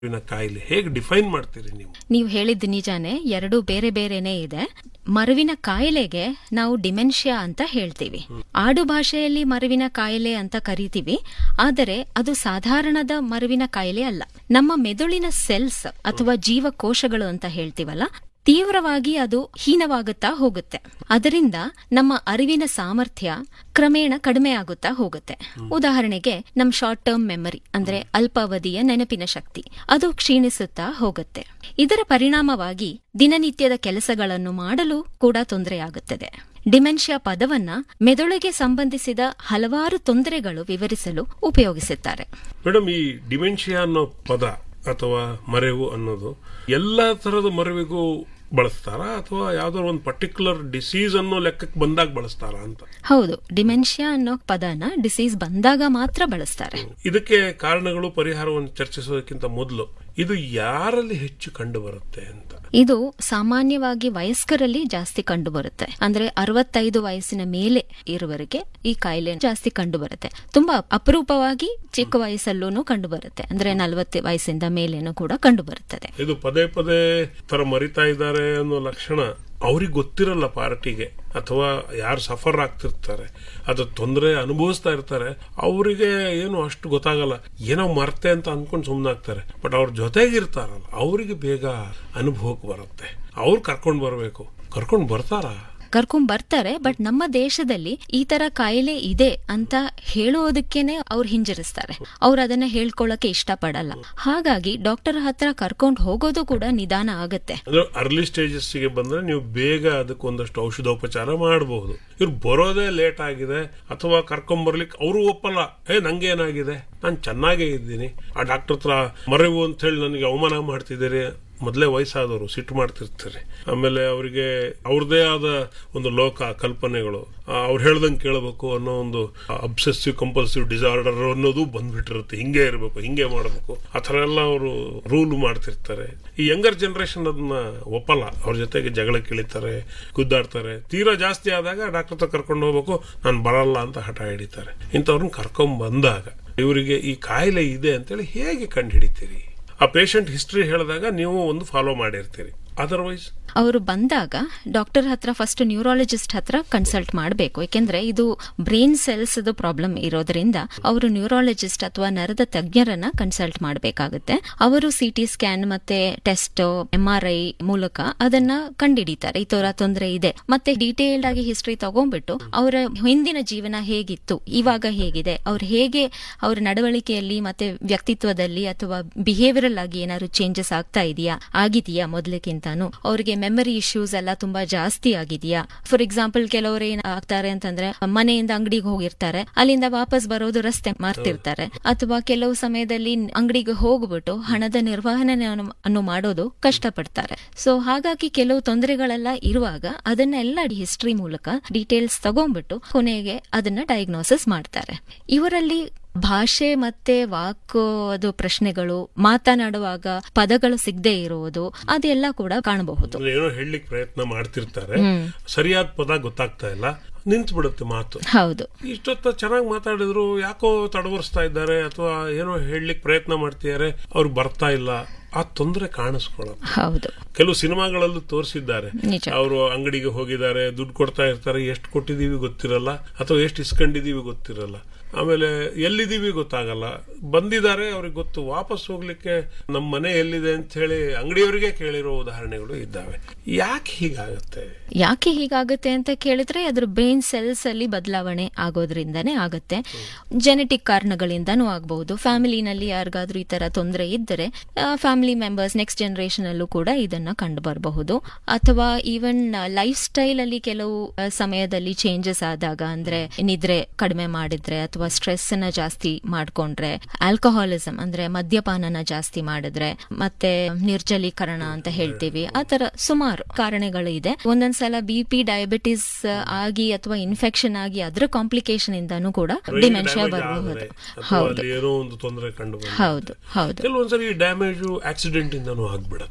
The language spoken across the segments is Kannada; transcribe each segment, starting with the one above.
ಮರುವಿನ ಕಾಯಿಲೆ ಹೇಗೆ ಡಿಫೈನ್ ಮಾಡ್ತೀರಿ ನೀವು ನೀವು ಹೇಳಿದ್ದು ನಿಜಾನೇ ಎರಡು ಬೇರೆ ಬೇರೆನೇ ಇದೆ ಮರುವಿನ ಕಾಯಿಲೆಗೆ ನಾವು ಡಿಮೆನ್ಷಿಯಾ ಅಂತ ಹೇಳ್ತೀವಿ ಆಡು ಭಾಷೆಯಲ್ಲಿ ಮರುವಿನ ಕಾಯಿಲೆ ಅಂತ ಕರಿತೀವಿ ಆದರೆ ಅದು ಸಾಧಾರಣದ ಮರುವಿನ ಕಾಯಿಲೆ ಅಲ್ಲ ನಮ್ಮ ಮೆದುಳಿನ ಸೆಲ್ಸ್ ಅಥವಾ ಜೀವಕೋಶಗಳು ಅಂತ ಹೇಳ್ತೀವಲ್ಲ ತೀವ್ರವಾಗಿ ಅದು ಹೀನವಾಗುತ್ತಾ ಹೋಗುತ್ತೆ ಅದರಿಂದ ನಮ್ಮ ಅರಿವಿನ ಸಾಮರ್ಥ್ಯ ಕ್ರಮೇಣ ಕಡಿಮೆ ಆಗುತ್ತಾ ಹೋಗುತ್ತೆ ಉದಾಹರಣೆಗೆ ನಮ್ಮ ಶಾರ್ಟ್ ಟರ್ಮ್ ಮೆಮರಿ ಅಂದ್ರೆ ಅಲ್ಪಾವಧಿಯ ನೆನಪಿನ ಶಕ್ತಿ ಅದು ಕ್ಷೀಣಿಸುತ್ತಾ ಹೋಗುತ್ತೆ ಇದರ ಪರಿಣಾಮವಾಗಿ ದಿನನಿತ್ಯದ ಕೆಲಸಗಳನ್ನು ಮಾಡಲು ಕೂಡ ತೊಂದರೆಯಾಗುತ್ತದೆ ಡಿಮೆನ್ಷಿಯಾ ಪದವನ್ನ ಮೆದುಳಿಗೆ ಸಂಬಂಧಿಸಿದ ಹಲವಾರು ತೊಂದರೆಗಳು ವಿವರಿಸಲು ಉಪಯೋಗಿಸುತ್ತಾರೆ ಮೇಡಮ್ ಈ ಡಿಮೆನ್ಷಿಯಾ ಅನ್ನೋ ಪದ ಅಥವಾ ಮರೆವು ಅನ್ನೋದು ಎಲ್ಲ ತರದ ಮರೆವಿಗೂ ಬಳಸ್ತಾರಾ ಅಥವಾ ಯಾವ್ದಾದ್ರು ಒಂದು ಪರ್ಟಿಕ್ಯುಲರ್ ಡಿಸೀಸ್ ಅನ್ನೋ ಲೆಕ್ಕಕ್ಕೆ ಬಂದಾಗ ಬಳಸ್ತಾರಾ ಅಂತ ಹೌದು ಡಿಮೆನ್ಷಿಯಾ ಅನ್ನೋ ಪದನ ಡಿಸೀಸ್ ಬಂದಾಗ ಮಾತ್ರ ಬಳಸ್ತಾರೆ ಇದಕ್ಕೆ ಕಾರಣಗಳು ಪರಿಹಾರವನ್ನು ಚರ್ಚಿಸೋದಕ್ಕಿಂತ ಮೊದಲು ಇದು ಯಾರಲ್ಲಿ ಹೆಚ್ಚು ಕಂಡು ಬರುತ್ತೆ ಅಂತ ಇದು ಸಾಮಾನ್ಯವಾಗಿ ವಯಸ್ಕರಲ್ಲಿ ಜಾಸ್ತಿ ಕಂಡು ಬರುತ್ತೆ ಅಂದ್ರೆ ಅರವತ್ತೈದು ವಯಸ್ಸಿನ ಮೇಲೆ ಇರುವವರಿಗೆ ಈ ಕಾಯಿಲೆ ಜಾಸ್ತಿ ಕಂಡು ಬರುತ್ತೆ ತುಂಬಾ ಅಪರೂಪವಾಗಿ ಚಿಕ್ಕ ವಯಸ್ಸಲ್ಲೂ ಕಂಡು ಬರುತ್ತೆ ಅಂದ್ರೆ ನಲವತ್ತು ವಯಸ್ಸಿಂದ ಮೇಲೇನೂ ಕೂಡ ಕಂಡು ಬರುತ್ತದೆ ಇದು ಪದೇ ಪದೇ ತರ ಮರಿತಾ ಇದ್ದಾರೆ ಅನ್ನೋ ಲಕ್ಷಣ ಅವ್ರಿಗೆ ಗೊತ್ತಿರಲ್ಲ ಪಾರ್ಟಿಗೆ ಅಥವಾ ಯಾರು ಸಫರ್ ಆಗ್ತಿರ್ತಾರೆ ಅದು ತೊಂದರೆ ಅನುಭವಿಸ್ತಾ ಇರ್ತಾರೆ ಅವರಿಗೆ ಏನು ಅಷ್ಟು ಗೊತ್ತಾಗಲ್ಲ ಏನೋ ಮರ್ತೆ ಅಂತ ಅನ್ಕೊಂಡು ಸುಮ್ಮನಾಗ್ತಾರೆ ಬಟ್ ಅವ್ರ ಜೊತೆಗಿರ್ತಾರಲ್ಲ ಅವರಿಗೆ ಬೇಗ ಅನುಭವಕ್ಕೆ ಬರುತ್ತೆ ಅವ್ರು ಕರ್ಕೊಂಡು ಬರಬೇಕು ಕರ್ಕೊಂಡು ಬರ್ತಾರಾ ಕರ್ಕೊಂಡ್ ಬರ್ತಾರೆ ಬಟ್ ನಮ್ಮ ದೇಶದಲ್ಲಿ ಈ ತರ ಕಾಯಿಲೆ ಇದೆ ಅಂತ ಹೇಳೋದಕ್ಕೇನೆ ಅವ್ರು ಹಿಂಜರಿಸ್ತಾರೆ ಅವ್ರು ಅದನ್ನ ಹೇಳ್ಕೊಳ್ಳಕ್ಕೆ ಇಷ್ಟಪಡಲ್ಲ ಹಾಗಾಗಿ ಡಾಕ್ಟರ್ ಹತ್ರ ಕರ್ಕೊಂಡು ಹೋಗೋದು ಕೂಡ ನಿಧಾನ ಆಗತ್ತೆ ಅಂದ್ರೆ ಅರ್ಲಿ ಸ್ಟೇಜಸ್ ಗೆ ಬಂದ್ರೆ ನೀವು ಬೇಗ ಅದಕ್ಕೆ ಒಂದಷ್ಟು ಔಷಧೋಪಚಾರ ಮಾಡಬಹುದು ಇವ್ರು ಬರೋದೇ ಲೇಟ್ ಆಗಿದೆ ಅಥವಾ ಕರ್ಕೊಂಡ್ ಬರ್ಲಿಕ್ಕೆ ಅವರು ಒಪ್ಪಲ್ಲ ಏ ನಂಗೇನಾಗಿದೆ ನಾನು ಚೆನ್ನಾಗೇ ಇದ್ದೀನಿ ಆ ಡಾಕ್ಟರ್ ಹತ್ರ ಮರೆವು ಅಂತ ಹೇಳಿ ನನಗೆ ಅವಮಾನ ಮಾಡ್ತಿದ್ದೀರಿ ಮೊದಲೇ ವಯಸ್ಸಾದವರು ಸಿಟ್ಟು ಮಾಡ್ತಿರ್ತಾರೆ ಆಮೇಲೆ ಅವರಿಗೆ ಅವ್ರದೇ ಆದ ಒಂದು ಲೋಕ ಕಲ್ಪನೆಗಳು ಅವ್ರು ಹೇಳ್ದಂಗೆ ಕೇಳಬೇಕು ಅನ್ನೋ ಒಂದು ಅಬ್ಸೆಸಿವ್ ಕಂಪಲ್ಸಿವ್ ಡಿಸಾರ್ಡರ್ ಅನ್ನೋದು ಬಂದ್ಬಿಟ್ಟಿರುತ್ತೆ ಹಿಂಗೆ ಇರಬೇಕು ಹಿಂಗೆ ಮಾಡಬೇಕು ಆ ಥರ ಎಲ್ಲ ಅವರು ರೂಲ್ ಮಾಡ್ತಿರ್ತಾರೆ ಈ ಯಂಗರ್ ಜನರೇಷನ್ ಅದನ್ನ ಒಪ್ಪಲ್ಲ ಅವ್ರ ಜೊತೆಗೆ ಜಗಳ ಇಳಿತಾರೆ ಗುದ್ದಾಡ್ತಾರೆ ತೀರಾ ಜಾಸ್ತಿ ಆದಾಗ ಡಾಕ್ಟರ್ ಹತ್ರ ಕರ್ಕೊಂಡು ಹೋಗ್ಬೇಕು ನಾನು ಬರಲ್ಲ ಅಂತ ಹಠ ಹಿಡಿತಾರೆ ಇಂಥವ್ರನ್ನ ಕರ್ಕೊಂಡ್ ಬಂದಾಗ ಇವರಿಗೆ ಈ ಕಾಯಿಲೆ ಇದೆ ಅಂತೇಳಿ ಹೇಗೆ ಕಂಡು ಹಿಡಿತೀರಿ ಆ ಪೇಷಂಟ್ ಹಿಸ್ಟ್ರಿ ಹೇಳಿದಾಗ ನೀವು ಒಂದು ಫಾಲೋ ಮಾಡಿರ್ತೀರಿ ಅದರ್ವೈಸ್ ಅವರು ಬಂದಾಗ ಡಾಕ್ಟರ್ ಹತ್ರ ಫಸ್ಟ್ ನ್ಯೂರಾಲಜಿಸ್ಟ್ ಹತ್ರ ಕನ್ಸಲ್ಟ್ ಮಾಡಬೇಕು ಯಾಕೆಂದ್ರೆ ಇದು ಬ್ರೈನ್ ಸೆಲ್ಸ್ ಪ್ರಾಬ್ಲಮ್ ಇರೋದ್ರಿಂದ ಅವರು ನ್ಯೂರಾಲಜಿಸ್ಟ್ ಅಥವಾ ನರದ ತಜ್ಞರನ್ನ ಕನ್ಸಲ್ಟ್ ಮಾಡಬೇಕಾಗುತ್ತೆ ಅವರು ಸಿ ಟಿ ಸ್ಕ್ಯಾನ್ ಮತ್ತೆ ಟೆಸ್ಟ್ ಎಂ ಆರ್ ಐ ಮೂಲಕ ಅದನ್ನ ಕಂಡುಹಿಡಿತಾರೆ ಈ ತರ ತೊಂದರೆ ಇದೆ ಮತ್ತೆ ಡೀಟೇಲ್ಡ್ ಆಗಿ ಹಿಸ್ಟ್ರಿ ತಗೊಂಡ್ಬಿಟ್ಟು ಅವರ ಹಿಂದಿನ ಜೀವನ ಹೇಗಿತ್ತು ಇವಾಗ ಹೇಗಿದೆ ಅವ್ರು ಹೇಗೆ ಅವರ ನಡವಳಿಕೆಯಲ್ಲಿ ಮತ್ತೆ ವ್ಯಕ್ತಿತ್ವದಲ್ಲಿ ಅಥವಾ ಬಿಹೇವಿಯರಲ್ ಆಗಿ ಏನಾದ್ರು ಚೇಂಜಸ್ ಆಗ್ತಾ ಇದೆಯಾ ಆಗಿದೆಯಾ ಮೊದಲಕ್ಕಿಂತಾನು ಅವ್ರಿಗೆ ಮೆಮರಿ ಇಶ್ಯೂಸ್ ಎಲ್ಲ ತುಂಬಾ ಜಾಸ್ತಿ ಆಗಿದೆಯಾ ಫಾರ್ ಎಕ್ಸಾಂಪಲ್ ಕೆಲವರು ಏನ್ ಆಗ್ತಾರೆ ಅಂತಂದ್ರೆ ಮನೆಯಿಂದ ಅಂಗಡಿಗೆ ಹೋಗಿರ್ತಾರೆ ಅಲ್ಲಿಂದ ವಾಪಸ್ ಬರೋದು ರಸ್ತೆ ಮಾರ್ತಿರ್ತಾರೆ ಅಥವಾ ಕೆಲವು ಸಮಯದಲ್ಲಿ ಅಂಗಡಿಗೆ ಹೋಗ್ಬಿಟ್ಟು ಹಣದ ನಿರ್ವಹಣೆ ಅನ್ನು ಮಾಡೋದು ಕಷ್ಟಪಡ್ತಾರೆ ಸೊ ಹಾಗಾಗಿ ಕೆಲವು ತೊಂದರೆಗಳೆಲ್ಲ ಇರುವಾಗ ಅದನ್ನೆಲ್ಲ ಹಿಸ್ಟ್ರಿ ಮೂಲಕ ಡೀಟೇಲ್ಸ್ ತಗೊಂಡ್ಬಿಟ್ಟು ಕೊನೆಗೆ ಅದನ್ನ ಡಯಾಗ್ನೋಸಿಸ್ ಮಾಡ್ತಾರೆ ಇವರಲ್ಲಿ ಭಾಷೆ ಮತ್ತೆ ವಾಕ್ ಅದು ಪ್ರಶ್ನೆಗಳು ಮಾತನಾಡುವಾಗ ಪದಗಳು ಸಿಗದೆ ಇರುವುದು ಅದೆಲ್ಲ ಕೂಡ ಕಾಣಬಹುದು ಏನೋ ಹೇಳಲಿಕ್ಕೆ ಪ್ರಯತ್ನ ಮಾಡ್ತಿರ್ತಾರೆ ಸರಿಯಾದ ಪದ ಗೊತ್ತಾಗ್ತಾ ಇಲ್ಲ ನಿಂತು ಬಿಡುತ್ತೆ ಮಾತು ಹೌದು ಇಷ್ಟೊತ್ತ ಚೆನ್ನಾಗಿ ಮಾತಾಡಿದ್ರು ಯಾಕೋ ತಡವರಿಸ್ತಾ ಇದ್ದಾರೆ ಅಥವಾ ಏನೋ ಹೇಳಲಿಕ್ಕೆ ಪ್ರಯತ್ನ ಮಾಡ್ತಿದ್ದಾರೆ ಅವ್ರಿಗೆ ಬರ್ತಾ ಇಲ್ಲ ಆ ತೊಂದರೆ ಕಾಣಿಸ್ಕೊಳ್ಳುತ್ತೆ ಹೌದು ಕೆಲವು ಸಿನಿಮಾಗಳಲ್ಲೂ ತೋರಿಸಿದ್ದಾರೆ ನಿಜ. ಅವರು ಅಂಗಡಿಗೆ ಹೋಗಿದ್ದಾರೆ ದುಡ್ಡು ಕೊಡ್ತಾ ಇರ್ತಾರೆ ಎಷ್ಟು ಕೊಟ್ಟಿದೀವಿ ಗೊತ್ತಿರಲ್ಲ ಅಥವಾ ಎಷ್ಟು ಇಸ್ಕೊಂಡಿದೀವಿ ಗೊತ್ತಿರಲ್ಲ ಆಮೇಲೆ ಎಲ್ಲಿದ್ದೀವಿ ಗೊತ್ತಾಗಲ್ಲ ಬಂದಿದ್ದಾರೆ ಅವ್ರಿಗೆ ಗೊತ್ತು ವಾಪಸ್ ಹೋಗ್ಲಿಕ್ಕೆ ನಮ್ಮ ಮನೆ ಎಲ್ಲಿದೆ ಅಂತ ಹೇಳಿ ಅಂಗಡಿಯವರಿಗೆ ಕೇಳಿರೋ ಉದಾಹರಣೆಗಳು ಇದ್ದಾವೆ ಯಾಕೆ ಹೀಗಾಗತ್ತೆ ಯಾಕೆ ಹೀಗಾಗುತ್ತೆ ಅಂತ ಕೇಳಿದ್ರೆ ಅದ್ರ ಬ್ರೈನ್ ಸೆಲ್ಸ್ ಅಲ್ಲಿ ಬದಲಾವಣೆ ಆಗೋದ್ರಿಂದನೇ ಆಗುತ್ತೆ ಜೆನೆಟಿಕ್ ಕಾರಣಗಳಿಂದನೂ ಆಗಬಹುದು ಫ್ಯಾಮಿಲಿನಲ್ಲಿ ಯಾರಿಗಾದ್ರೂ ಈ ತರ ತೊಂದರೆ ಇದ್ದರೆ ಫ್ಯಾಮಿಲಿ ಮೆಂಬರ್ಸ್ ನೆಕ್ಸ್ಟ್ ಜನರೇಷನ್ ಅಲ್ಲೂ ಕೂಡ ಇದನ್ನ ಕಂಡು ಬರಬಹುದು ಅಥವಾ ಈವನ್ ಲೈಫ್ ಸ್ಟೈಲ್ ಅಲ್ಲಿ ಕೆಲವು ಆ, ಸಮಯದಲ್ಲಿ ಚೇಂಜಸ್ ಆದಾಗ ಅಂದ್ರೆ ನಿದ್ರೆ ಕಡಿಮೆ ಮಾಡಿದ್ರೆ ಅಥವಾ ಸ್ಟ್ರೆಸ್ ನ ಜಾಸ್ತಿ ಮಾಡ್ಕೊಂಡ್ರೆ ಆಲ್ಕೋಹಾಲಿಸಮ್ ಅಂದ್ರೆ ಮದ್ಯಪಾನನ ಜಾಸ್ತಿ ಮಾಡಿದ್ರೆ ಮತ್ತೆ ನಿರ್ಜಲೀಕರಣ ಅಂತ ಹೇಳ್ತೀವಿ ಆ ತರ ಸುಮಾರು ಕಾರಣಗಳು ಇದೆ ಒಂದೊಂದ್ಸಲ ಬಿ ಪಿ ಡಯಾಬಿಟಿಸ್ ಆಗಿ ಅಥವಾ ಇನ್ಫೆಕ್ಷನ್ ಆಗಿ ಅದರ ಕಾಂಪ್ಲಿಕೇಶನ್ ಇಂದಾನು ಕೂಡ ಡಿಮೆನ್ಷಿಯಾ Damage ಬರಬಹುದು ಆದ್ರೆ ಅಥವಾ ಹೌದು ಅಲ್ಲಿ ಏನೋ ಒಂದು ತೊಂದರೆ ಕಂಡು ಬಂದ್ರೆ ಹೌದು ಹೌದು ಕೆಲವೊಂದ್ಸರಿ ಡ್ಯಾಮೇಜು ಆಕ್ಸಿಡೆಂಟ್ ಇಂದನೂ ಆಗ್ಬಿಡತ್ತೆ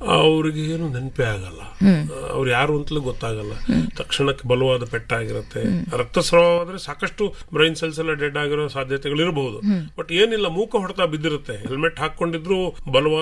ಅವ್ರಿಗೆ ಏನು ನೆನಪೇ ಆಗಲ್ಲ ಅವ್ರು ಯಾರು ಅಂತಲೂ ಗೊತ್ತಾಗಲ್ಲ ತಕ್ಷಣಕ್ಕೆ ಬಲವಾದ ಪೆಟ್ಟಾಗಿರುತ್ತೆ ರಕ್ತಸ್ರಾವ ಆದ್ರೆ ಸಾಕಷ್ಟು ಬ್ರೈನ್ ಸೆಲ್ಸ್ ಎಲ್ಲ ಡೆಡ್ ಆಗಿರೋ ಸಾಧ್ಯತೆಗಳು ಇರಬಹುದು ಬಟ್ ಏನಿಲ್ಲ ಮೂಕ ಹೊಡೆತ ಬಿದ್ದಿರುತ್ತೆ ಹೆಲ್ಮೆಟ್ ಹಾಕೊಂಡಿದ್ರು ಬಲವಾದ